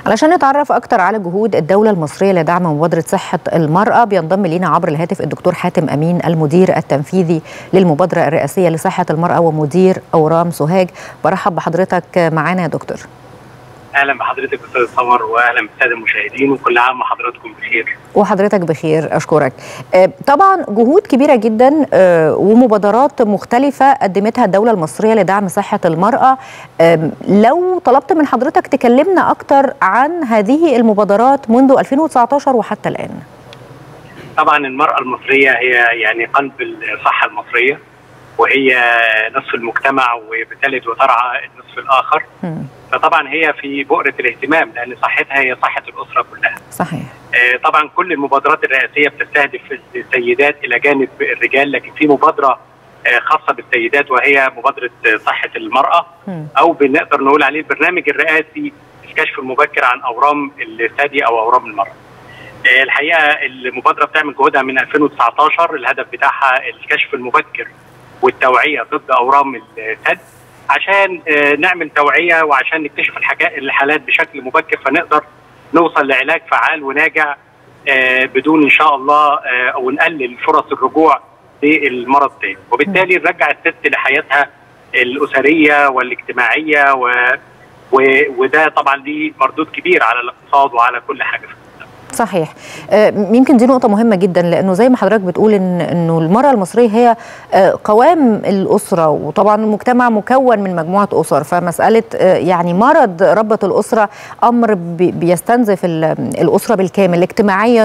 علشان نتعرف اكتر على جهود الدوله المصريه لدعم مبادره صحه المراه بينضم لينا عبر الهاتف الدكتور حاتم امين المدير التنفيذي للمبادره الرئاسيه لصحه المراه ومدير اورام سوهاج برحب بحضرتك معانا يا دكتور اهلا بحضرتك استاذ سمر واهلا بالساده المشاهدين وكل عام وحضراتكم بخير وحضرتك بخير اشكرك طبعا جهود كبيره جدا ومبادرات مختلفه قدمتها الدوله المصريه لدعم صحه المراه لو طلبت من حضرتك تكلمنا اكتر عن هذه المبادرات منذ 2019 وحتى الان طبعا المراه المصريه هي يعني قلب الصحه المصريه وهي نصف المجتمع وبتلد وترعى النصف الاخر م. فطبعا هي في بؤره الاهتمام لان صحتها هي صحه الاسره كلها. صحيح. آه طبعا كل المبادرات الرئاسيه بتستهدف السيدات الى جانب الرجال لكن في مبادره آه خاصه بالسيدات وهي مبادره صحه المراه م. او بنقدر نقول عليه البرنامج الرئاسي الكشف المبكر عن اورام الثدي او اورام المراه. آه الحقيقه المبادره بتعمل جهودها من 2019 الهدف بتاعها الكشف المبكر والتوعيه ضد اورام الثدي عشان نعمل توعيه وعشان نكتشف الحاجات الحالات بشكل مبكر فنقدر نوصل لعلاج فعال وناجع بدون ان شاء الله او نقلل فرص الرجوع للمرض تاني وبالتالي نرجع الست لحياتها الاسريه والاجتماعيه و... و... وده طبعا ليه مردود كبير على الاقتصاد وعلى كل حاجه في صحيح يمكن دي نقطة مهمة جدا لأنه زي ما حضرتك بتقول إن إنه المرأة المصرية هي قوام الأسرة وطبعا المجتمع مكون من مجموعة أسر فمسألة يعني مرض ربة الأسرة أمر بيستنزف الأسرة بالكامل اجتماعيا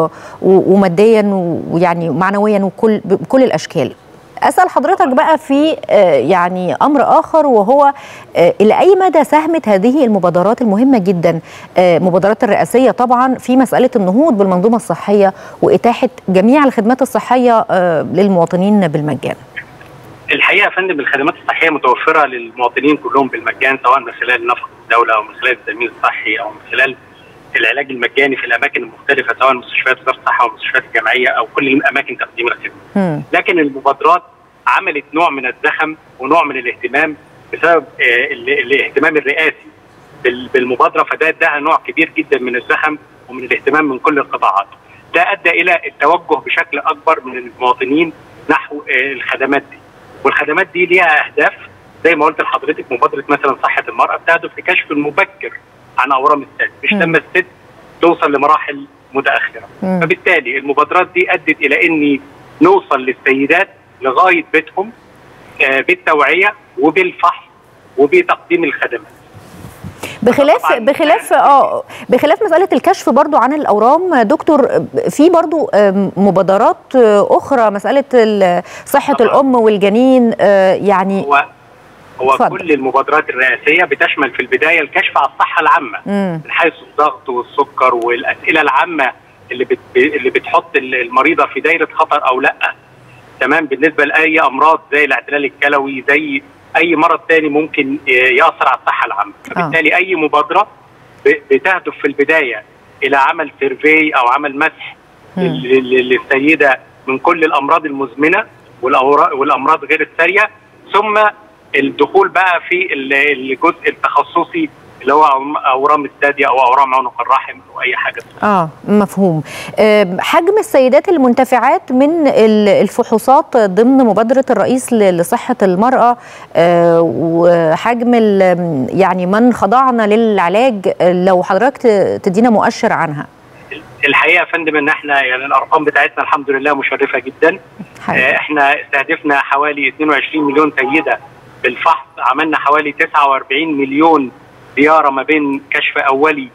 وماديا ويعني معنويا وكل بكل الأشكال اسال حضرتك بقى في يعني امر اخر وهو الى اي مدى ساهمت هذه المبادرات المهمه جدا مبادرات الرئاسيه طبعا في مساله النهوض بالمنظومه الصحيه واتاحه جميع الخدمات الصحيه للمواطنين بالمجان الحقيقه يا فندم الخدمات الصحيه متوفره للمواطنين كلهم بالمجان سواء من خلال نفقه الدوله او من خلال التامين الصحي او من خلال العلاج المجاني في الاماكن المختلفه سواء مستشفيات وزاره الصحه او المستشفيات الجامعيه او كل اماكن تقديم الخدمه. لكن المبادرات عملت نوع من الزخم ونوع من الاهتمام بسبب آه الاهتمام الرئاسي بالمبادره فده اداها نوع كبير جدا من الزخم ومن الاهتمام من كل القطاعات. ده ادى الى التوجه بشكل اكبر من المواطنين نحو آه الخدمات دي. والخدمات دي ليها اهداف زي ما قلت لحضرتك مبادره مثلا صحه المراه بتهدف لكشف المبكر عن اورام الثدي مش لما الست توصل لمراحل متاخره مم. فبالتالي المبادرات دي ادت الى اني نوصل للسيدات لغايه بيتهم آه بالتوعيه وبالفحص وبتقديم الخدمات بخلاف بخلاف اه بخلاف مساله الكشف برضو عن الاورام دكتور في برضو مبادرات اخرى مساله صحه طبعا. الام والجنين يعني هو هو فضل. كل المبادرات الرئاسيه بتشمل في البدايه الكشف على الصحه العامه مم. من حيث الضغط والسكر والاسئله العامه اللي بت اللي بتحط المريضه في دايره خطر او لا تمام بالنسبه لاي امراض زي الاعتلال الكلوي زي اي مرض تاني ممكن ياثر على الصحه العامه فبالتالي آه. اي مبادره بتهدف في البدايه الى عمل سيرفي او عمل مسح للسيده من كل الامراض المزمنه والامراض غير الساريه ثم الدخول بقى في الجزء التخصصي اللي هو اورام الثدي او اورام عنق الرحم او اي حاجه اه مفهوم أه حجم السيدات المنتفعات من الفحوصات ضمن مبادره الرئيس لصحه المراه أه وحجم يعني من خضعنا للعلاج لو حضرتك تدينا مؤشر عنها الحقيقه يا فندم ان احنا يعني الارقام بتاعتنا الحمد لله مشرفه جدا أه احنا استهدفنا حوالي 22 مليون سيده بالفحص عملنا حوالي 49 مليون زياره ما بين كشف اولي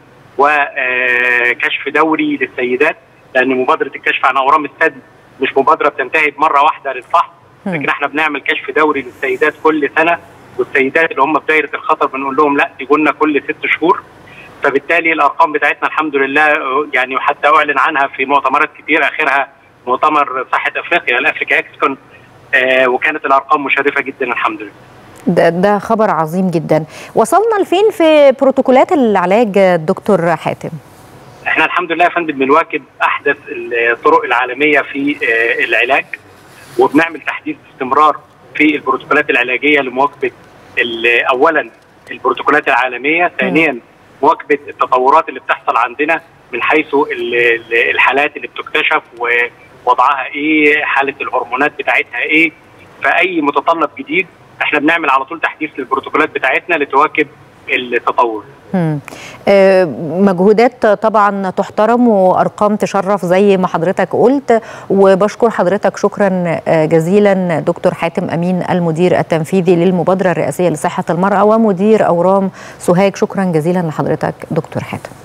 وكشف دوري للسيدات لان مبادره الكشف عن اورام الثدي مش مبادره بتنتهي بمره واحده للفحص لكن احنا بنعمل كشف دوري للسيدات كل سنه والسيدات اللي هم في دايره الخطر بنقول لهم لا تيجوا لنا كل ست شهور فبالتالي الارقام بتاعتنا الحمد لله يعني وحتى اعلن عنها في مؤتمرات كتير اخرها مؤتمر صحه افريقيا الافريكا اكسكون آه وكانت الارقام مشرفه جدا الحمد لله ده, ده خبر عظيم جدا وصلنا لفين في بروتوكولات العلاج دكتور حاتم احنا الحمد لله يا فندم بنواكب احدث الطرق العالميه في العلاج وبنعمل تحديث باستمرار في البروتوكولات العلاجيه لمواكبه اولا البروتوكولات العالميه ثانيا مواكبه التطورات اللي بتحصل عندنا من حيث الحالات اللي بتكتشف ووضعها ايه حاله الهرمونات بتاعتها ايه فاي متطلب جديد احنا بنعمل على طول تحديث للبروتوكولات بتاعتنا لتواكب التطور آه مجهودات طبعا تحترم وارقام تشرف زي ما حضرتك قلت وبشكر حضرتك شكرا جزيلا دكتور حاتم امين المدير التنفيذي للمبادره الرئاسيه لصحه المراه ومدير اورام سوهاج شكرا جزيلا لحضرتك دكتور حاتم